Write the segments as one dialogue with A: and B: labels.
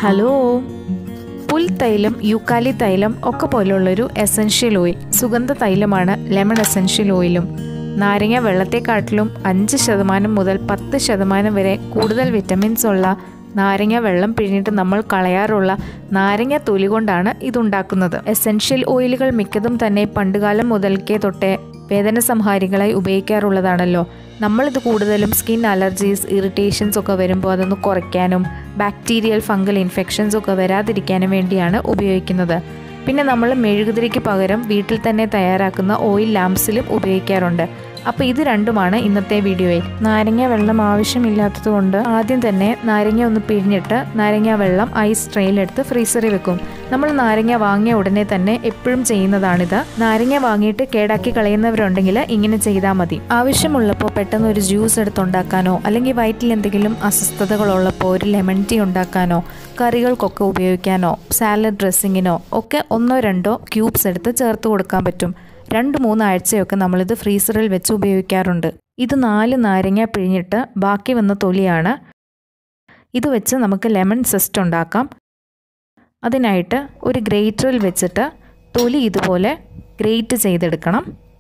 A: hello പുൽത്തൈലം യൂക്കാലി തൈലം ഒക്കെ പോലുള്ളൊരു എസൻഷ്യൽ ഓയിൽ സുഗന്ധ തൈലമാണ് ലെമൺ എസൻഷ്യൽ ഓയിലും നാരങ്ങ വെള്ളത്തെക്കാട്ടിലും അഞ്ച് ശതമാനം മുതൽ പത്ത് ശതമാനം വരെ കൂടുതൽ വിറ്റമിൻസ് ഉള്ള നാരങ്ങ വെള്ളം പിഴിഞ്ഞിട്ട് നമ്മൾ കളയാറുള്ള നാരങ്ങ തൊലി കൊണ്ടാണ് ഇതുണ്ടാക്കുന്നത് എസൻഷ്യൽ ഓയിലുകൾ മിക്കതും തന്നെ പണ്ടുകാലം മുതൽക്കേ തൊട്ടേ വേദന സംഹാരികളായി ഉപയോഗിക്കാറുള്ളതാണല്ലോ നമ്മളിത് കൂടുതലും സ്കിൻ അലർജീസ് ഇറിറ്റേഷൻസ് ഒക്കെ വരുമ്പോൾ അതൊന്ന് കുറയ്ക്കാനും ബാക്ടീരിയൽ ഫംഗൽ ഇൻഫെക്ഷൻസ് ഒക്കെ വരാതിരിക്കാനും വേണ്ടിയാണ് ഉപയോഗിക്കുന്നത് പിന്നെ നമ്മൾ മെഴുകുതിരിക്ക് പകരം വീട്ടിൽ തന്നെ തയ്യാറാക്കുന്ന ഓയിൽ ലാംപ്സിലും ഉപയോഗിക്കാറുണ്ട് അപ്പോൾ ഇത് രണ്ടുമാണ് ഇന്നത്തെ വീഡിയോയിൽ നാരങ്ങ വെള്ളം ആവശ്യമില്ലാത്തത് കൊണ്ട് ആദ്യം തന്നെ നാരങ്ങ ഒന്ന് പിഴിഞ്ഞിട്ട് നാരങ്ങ വെള്ളം ഐസ് ട്രെയിലെടുത്ത് ഫ്രീസറിൽ വെക്കും നമ്മൾ നാരങ്ങ വാങ്ങിയ ഉടനെ തന്നെ എപ്പോഴും ചെയ്യുന്നതാണിത് നാരങ്ങ വാങ്ങിയിട്ട് കേടാക്കി കളയുന്നവരുണ്ടെങ്കിൽ ഇങ്ങനെ ചെയ്താൽ മതി ആവശ്യമുള്ളപ്പോൾ പെട്ടെന്ന് ഒരു ജ്യൂസ് എടുത്തുണ്ടാക്കാനോ അല്ലെങ്കിൽ വയറ്റിൽ എന്തെങ്കിലും അസ്വസ്ഥതകളുള്ളപ്പോൾ ഒരു ലെമൺ ടീ ഉണ്ടാക്കാനോ കറികൾക്കൊക്കെ ഉപയോഗിക്കാനോ സാലഡ് ഡ്രസ്സിങ്ങിനോ ഒക്കെ ഒന്നോ രണ്ടോ ക്യൂബ്സ് എടുത്ത് ചേർത്ത് കൊടുക്കാൻ പറ്റും രണ്ട് മൂന്ന് ആഴ്ചയൊക്കെ നമ്മളിത് ഫ്രീസറിൽ വെച്ച് ഉപയോഗിക്കാറുണ്ട് ഇത് നാല് നാരങ്ങ പിഴിഞ്ഞിട്ട് ബാക്കി വന്ന തൊലിയാണ് ഇത് വെച്ച് നമുക്ക് ലെമൺ സെസ്റ്റ് ഉണ്ടാക്കാം അതിനായിട്ട് ഒരു ഗ്രേറ്ററിൽ വെച്ചിട്ട് തൊലി ഇതുപോലെ ഗ്രേറ്റ് ചെയ്തെടുക്കണം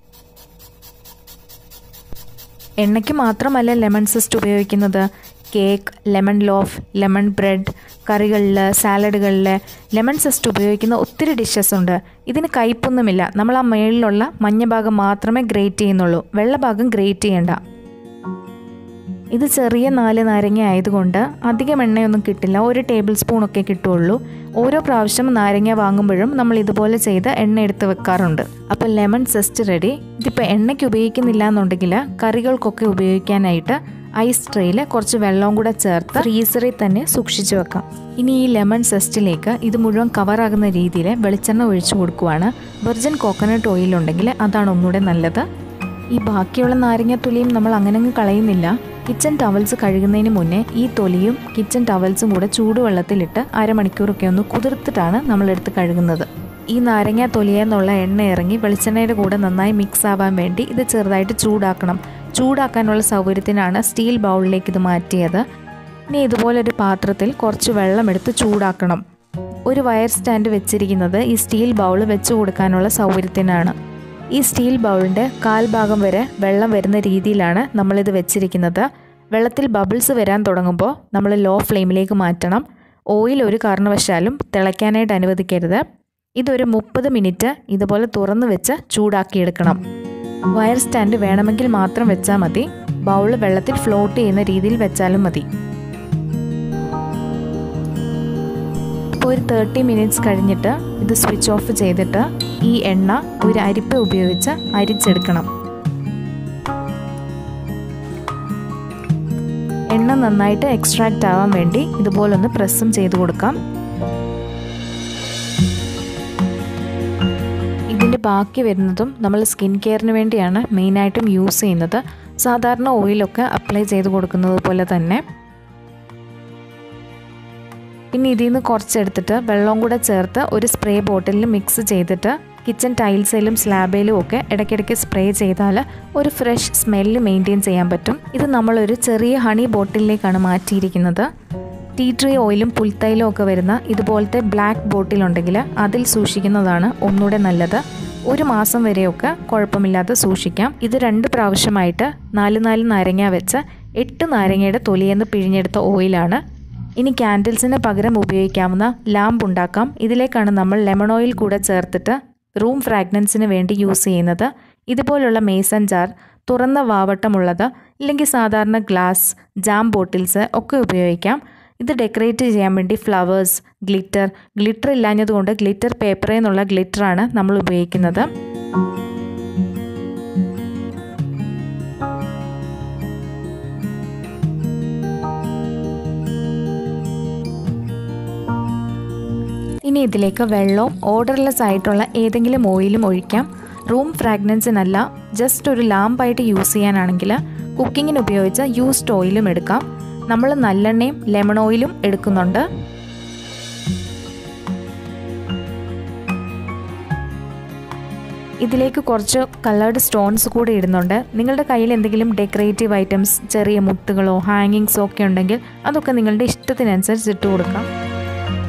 A: എണ്ണയ്ക്ക് മാത്രമല്ല ലെമൺ സിസ്റ്റ് ഉപയോഗിക്കുന്നത് cake lemon loaf lemon bread കറികളിൽ സാലഡുകളിൽ ലെമൺ സിസ്റ്റ് ഉപയോഗിക്കുന്ന ഒത്തിരി ഡിഷസ് ഉണ്ട് ഇതിന് കയ്പൊന്നുമില്ല നമ്മൾ ആ മേളിലുള്ള മഞ്ഞ ഭാഗം മാത്രമേ ഗ്രേറ്റ് ചെയ്യുന്നുള്ളൂ വെള്ള ഭാഗം ഗ്രേറ്റ് ചെയ്യണ്ട ഇത് ചെറിയ നാല് നാരങ്ങ ആയതുകൊണ്ട് അധികം എണ്ണയൊന്നും കിട്ടില്ല ഒരു ടേബിൾ സ്പൂൺ ഒക്കെ കിട്ടുള്ളൂ ഓരോ പ്രാവശ്യം നാരങ്ങ വാങ്ങുമ്പോഴും നമ്മൾ ഇതുപോലെ ചെയ്ത് എണ്ണ എടുത്ത് വെക്കാറുണ്ട് അപ്പോൾ ലെമൺ സെസ്റ്റ് റെഡി ഇതിപ്പോൾ എണ്ണയ്ക്ക് ഉപയോഗിക്കുന്നില്ല എന്നുണ്ടെങ്കിൽ കറികൾക്കൊക്കെ ഉപയോഗിക്കാനായിട്ട് ഐസ് ട്രേയിൽ കുറച്ച് വെള്ളവും കൂടെ ചേർത്ത് ഫ്രീസറിൽ തന്നെ സൂക്ഷിച്ചു വെക്കാം ഇനി ഈ ലെമൺ സെസ്റ്റിലേക്ക് ഇത് മുഴുവൻ കവറാകുന്ന രീതിയിൽ വെളിച്ചെണ്ണ ഒഴിച്ചു കൊടുക്കുവാണ് വെർജിൻ കോക്കനട്ട് ഓയിൽ ഉണ്ടെങ്കിൽ അതാണ് ഒന്നുകൂടെ നല്ലത് ഈ ബാക്കിയുള്ള നാരങ്ങ തൊലിയും നമ്മൾ അങ്ങനെ അങ്ങ് കളയുന്നില്ല കിച്ചൺ ടവൽസ് കഴുകുന്നതിന് മുന്നേ ഈ തൊലിയും കിച്ചൺ ടവൽസും കൂടെ ചൂടുവെള്ളത്തിലിട്ട് അരമണിക്കൂറൊക്കെ ഒന്ന് കുതിർത്തിട്ടാണ് നമ്മളെടുത്ത് കഴുകുന്നത് ഈ നാരങ്ങ തൊലിയെന്നുള്ള എണ്ണ ഇറങ്ങി വെളിച്ചെണ്ണയുടെ കൂടെ നന്നായി മിക്സ് ആവാൻ വേണ്ടി ഇത് ചെറുതായിട്ട് ചൂടാക്കണം ചൂടാക്കാനുള്ള സൗകര്യത്തിനാണ് സ്റ്റീൽ ബൗളിലേക്ക് ഇത് മാറ്റിയത് ഇനി ഇതുപോലൊരു പാത്രത്തിൽ കുറച്ച് വെള്ളമെടുത്ത് ചൂടാക്കണം ഒരു വയർ സ്റ്റാൻഡ് വെച്ചിരിക്കുന്നത് ഈ സ്റ്റീൽ ബൗൾ വെച്ച് കൊടുക്കാനുള്ള സൗകര്യത്തിനാണ് ഈ സ്റ്റീൽ ബൗളിൻ്റെ കാൽഭാഗം വരെ വെള്ളം വരുന്ന രീതിയിലാണ് നമ്മളിത് വെച്ചിരിക്കുന്നത് വെള്ളത്തിൽ ബബിൾസ് വരാൻ തുടങ്ങുമ്പോൾ നമ്മൾ ലോ ഫ്ലെയിമിലേക്ക് മാറ്റണം ഓയിൽ ഒരു കാരണവശാലും തിളയ്ക്കാനായിട്ട് അനുവദിക്കരുത് ഇതൊരു മുപ്പത് മിനിറ്റ് ഇതുപോലെ തുറന്നു വെച്ച് ചൂടാക്കിയെടുക്കണം വയർ സ്റ്റാൻഡ് വേണമെങ്കിൽ മാത്രം വെച്ചാൽ മതി ബൗൾ വെള്ളത്തിൽ ഫ്ലോട്ട് ചെയ്യുന്ന രീതിയിൽ വെച്ചാലും മതി ഇപ്പോൾ ഒരു തേർട്ടി മിനിറ്റ്സ് കഴിഞ്ഞിട്ട് ഇത് സ്വിച്ച് ഓഫ് ചെയ്തിട്ട് ഈ എണ്ണ ഒരു അരിപ്പ ഉപയോഗിച്ച് അരിച്ചെടുക്കണം എണ്ണ നന്നായിട്ട് എക്സ്ട്രാക്റ്റ് ആവാൻ വേണ്ടി ഇതുപോലൊന്ന് പ്രസ്സും ചെയ്ത് കൊടുക്കാം ഇതിൻ്റെ ബാക്കി വരുന്നതും നമ്മൾ സ്കിൻ കെയറിന് വേണ്ടിയാണ് മെയിനായിട്ടും യൂസ് ചെയ്യുന്നത് സാധാരണ ഓയിലൊക്കെ അപ്ലൈ ചെയ്ത് കൊടുക്കുന്നത് പോലെ തന്നെ പിന്നെ ഇതിൽ നിന്ന് കുറച്ചെടുത്തിട്ട് വെള്ളവും കൂടെ ചേർത്ത് ഒരു സ്പ്രേ ബോട്ടിലിൽ മിക്സ് ചെയ്തിട്ട് കിച്ചൺ ടൈൽസിലും സ്ലാബിലും ഒക്കെ ഇടയ്ക്കിടയ്ക്ക് സ്പ്രേ ചെയ്താൽ ഒരു ഫ്രഷ് സ്മെല്ല് മെയിൻറ്റെയിൻ ചെയ്യാൻ പറ്റും ഇത് നമ്മളൊരു ചെറിയ ഹണി ബോട്ടിലേക്കാണ് മാറ്റിയിരിക്കുന്നത് ടീ ട്രീ ഓയിലും പുൽത്തൈലും ഒക്കെ വരുന്ന ഇതുപോലത്തെ ബ്ലാക്ക് ബോട്ടിലുണ്ടെങ്കിൽ അതിൽ സൂക്ഷിക്കുന്നതാണ് ഒന്നുകൂടെ നല്ലത് ഒരു മാസം വരെയൊക്കെ കുഴപ്പമില്ലാതെ സൂക്ഷിക്കാം ഇത് രണ്ട് പ്രാവശ്യമായിട്ട് നാല് നാല് നാരങ്ങ വെച്ച് എട്ട് നാരങ്ങയുടെ തൊലിയെന്ന് പിഴിഞ്ഞെടുത്ത ഓയിലാണ് ഇനി ക്യാൻഡിൽസിന് പകരം ഉപയോഗിക്കാവുന്ന ലാമ്പ് ഉണ്ടാക്കാം ഇതിലേക്കാണ് നമ്മൾ ലെമൺ ഓയിൽ കൂടെ ചേർത്തിട്ട് റൂം ഫ്രാഗ്രൻസിന് വേണ്ടി യൂസ് ചെയ്യുന്നത് ഇതുപോലുള്ള മേസൺ ജാർ തുറന്ന വാവട്ടമുള്ളത് ഇല്ലെങ്കിൽ സാധാരണ ഗ്ലാസ് ജാം ബോട്ടിൽസ് ഒക്കെ ഉപയോഗിക്കാം ഇത് ഡെക്കറേറ്റ് ചെയ്യാൻ വേണ്ടി ഫ്ലവേഴ്സ് ഗ്ലിറ്റർ ഗ്ലിറ്റർ ഇല്ലാഞ്ഞതുകൊണ്ട് ഗ്ലിറ്റർ പേപ്പറിൽ നിന്നുള്ള ഗ്ലിറ്ററാണ് നമ്മൾ ഉപയോഗിക്കുന്നത് ഇനി ഇതിലേക്ക് വെള്ളവും ഓർഡർലെസ് ആയിട്ടുള്ള ഏതെങ്കിലും ഓയിലും ഒഴിക്കാം റൂം ഫ്രാഗ്രൻസിനല്ല ജസ്റ്റ് ഒരു ലാമ്പായിട്ട് യൂസ് ചെയ്യാനാണെങ്കിൽ കുക്കിങ്ങിന് ഉപയോഗിച്ച യൂസ്ഡ് ഓയിലും എടുക്കാം നമ്മൾ നല്ലെണ്ണയും ലെമൺ ഓയിലും എടുക്കുന്നുണ്ട് ഇതിലേക്ക് കുറച്ച് കളേർഡ് സ്റ്റോൺസ് കൂടി ഇടുന്നുണ്ട് നിങ്ങളുടെ കയ്യിൽ എന്തെങ്കിലും ഡെക്കറേറ്റീവ് ഐറ്റംസ് ചെറിയ മുത്തുകളോ ഹാങ്ങിങ്സോ ഒക്കെ ഉണ്ടെങ്കിൽ അതൊക്കെ നിങ്ങളുടെ ഇഷ്ടത്തിനനുസരിച്ച് ഇട്ട് കൊടുക്കാം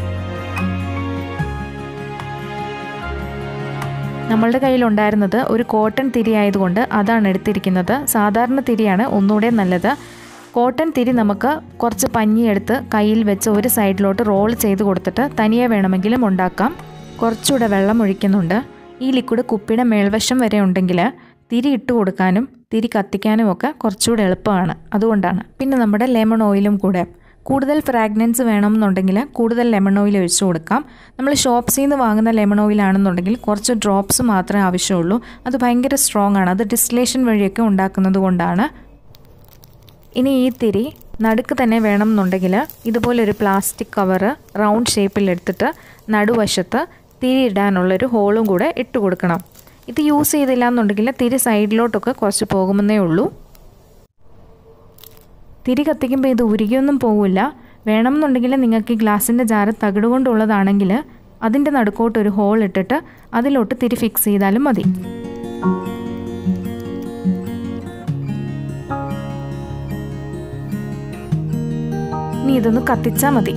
A: നമ്മളുടെ കയ്യിലുണ്ടായിരുന്നത് ഒരു കോട്ടൺ തിരി ആയതുകൊണ്ട് അതാണ് എടുത്തിരിക്കുന്നത് സാധാരണ തിരിയാണ് ഒന്നുകൂടെ നല്ലത് കോട്ടൺ തിരി നമുക്ക് കുറച്ച് പഞ്ഞിയെടുത്ത് കയ്യിൽ വെച്ച് ഒരു സൈഡിലോട്ട് റോൾ ചെയ്ത് കൊടുത്തിട്ട് തനിയെ വേണമെങ്കിലും ഉണ്ടാക്കാം കുറച്ചുകൂടെ വെള്ളം ഒഴിക്കുന്നുണ്ട് ഈ ലിക്വിഡ് കുപ്പിയുടെ മേൽവശം വരെ ഉണ്ടെങ്കിൽ തിരി ഇട്ട് കൊടുക്കാനും തിരി കത്തിക്കാനും ഒക്കെ കുറച്ചുകൂടെ എളുപ്പമാണ് അതുകൊണ്ടാണ് പിന്നെ നമ്മുടെ ലെമൺ ഓയിലും കൂടെ കൂടുതൽ ഫ്രാഗ്രൻസ് വേണമെന്നുണ്ടെങ്കിൽ കൂടുതൽ ലെമൺ ഓയിൽ ഒഴിച്ചു കൊടുക്കാം നമ്മൾ ഷോപ്സിൽ നിന്ന് വാങ്ങുന്ന ലെമൺ ഓയിലാണെന്നുണ്ടെങ്കിൽ കുറച്ച് ഡ്രോപ്സ് മാത്രമേ ആവശ്യമുള്ളൂ അത് ഭയങ്കര സ്ട്രോങ് ആണ് അത് ഡിസ്റ്റിലേഷൻ വഴിയൊക്കെ ഉണ്ടാക്കുന്നത് കൊണ്ടാണ് ഇനി ഈ തിരി നടുക്ക് തന്നെ വേണമെന്നുണ്ടെങ്കിൽ ഇതുപോലൊരു പ്ലാസ്റ്റിക് കവറ് റൗണ്ട് ഷേപ്പിൽ എടുത്തിട്ട് നടുവശത്ത് തിരി ഇടാനുള്ളൊരു ഹോളും കൂടെ ഇട്ട് കൊടുക്കണം ഇത് യൂസ് ചെയ്തില്ല എന്നുണ്ടെങ്കിൽ തിരി സൈഡിലോട്ടൊക്കെ കുറച്ച് പോകുമെന്നേ ഉള്ളൂ തിരി കത്തിക്കുമ്പോൾ ഇത് ഉരുകിയൊന്നും പോവില്ല വേണമെന്നുണ്ടെങ്കിൽ നിങ്ങൾക്ക് ഈ ഗ്ലാസിൻ്റെ ജാറ് തകിട് കൊണ്ടുള്ളതാണെങ്കിൽ അതിൻ്റെ നടുക്കോട്ട് ഒരു ഹോൾ ഇട്ടിട്ട് അതിലോട്ട് തിരി ഫിക്സ് ചെയ്താലും മതി ഇനി ഇതൊന്ന് കത്തിച്ചാൽ മതി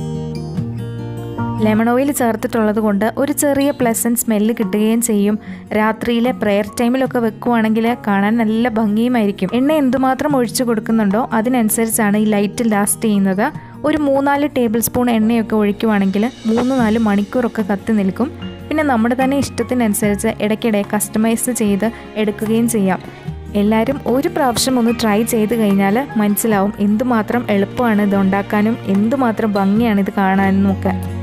A: ലെമൺ ഓയിൽ ചേർത്തിട്ടുള്ളത് കൊണ്ട് ഒരു ചെറിയ പ്ലസൻറ്റ് സ്മെല്ല് കിട്ടുകയും ചെയ്യും രാത്രിയിലെ പ്രെയർ ടൈമിലൊക്കെ വെക്കുവാണെങ്കിൽ കാണാൻ നല്ല ഭംഗിയുമായിരിക്കും എണ്ണ എന്തുമാത്രം ഒഴിച്ചു കൊടുക്കുന്നുണ്ടോ അതിനനുസരിച്ചാണ് ഈ ലൈറ്റ് ലാസ്റ്റ് ചെയ്യുന്നത് ഒരു മൂന്നാല് ടേബിൾ സ്പൂൺ എണ്ണയൊക്കെ ഒഴിക്കുവാണെങ്കിൽ മൂന്ന് നാല് മണിക്കൂറൊക്കെ കത്തി നിൽക്കും പിന്നെ നമ്മുടെ തന്നെ ഇഷ്ടത്തിനനുസരിച്ച് ഇടയ്ക്കിടെ കസ്റ്റമൈസ് ചെയ്ത് എടുക്കുകയും ചെയ്യാം എല്ലാവരും ഒരു പ്രാവശ്യം ഒന്ന് ട്രൈ ചെയ്ത് കഴിഞ്ഞാൽ മനസ്സിലാവും എന്തുമാത്രം എളുപ്പമാണ് ഇത് ഉണ്ടാക്കാനും എന്തുമാത്രം ഭംഗിയാണ് ഇത് കാണാനും ഒക്കെ